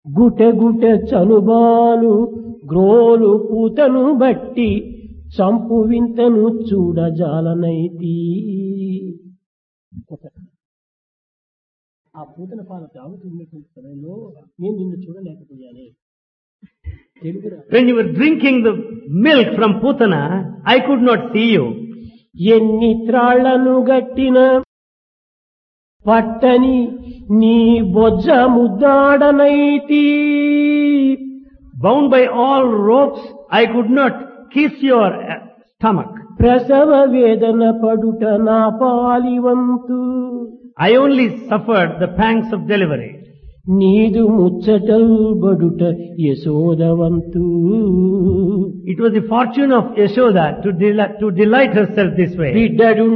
గుటె గుటె చనుబాలు గ్రోలు పూతను బట్టి చంపు వింతను చూడజాలనైతి ఆ పూతన పాల తాగుతున్నటువంటి సమయంలో నేను నిన్ను చూడలేకపోయానే తెలుగు రా- When you were drinking the milk from Putana, I could not see you. ఎన్ని త్రాళ్లను గట్టిన పట్టని నీ బొజ్జ ముద్దాడనైతి Bound by all ropes, I could not kiss your uh, stomach. ప్రసవ వేదన పడుట నా పాలివంతు I only suffered the pangs of delivery. నీదు ముచ్చటల్ బడుట యశోదవంతు It was the fortune of Yashoda to, del- to delight herself this way. బిడ్డడు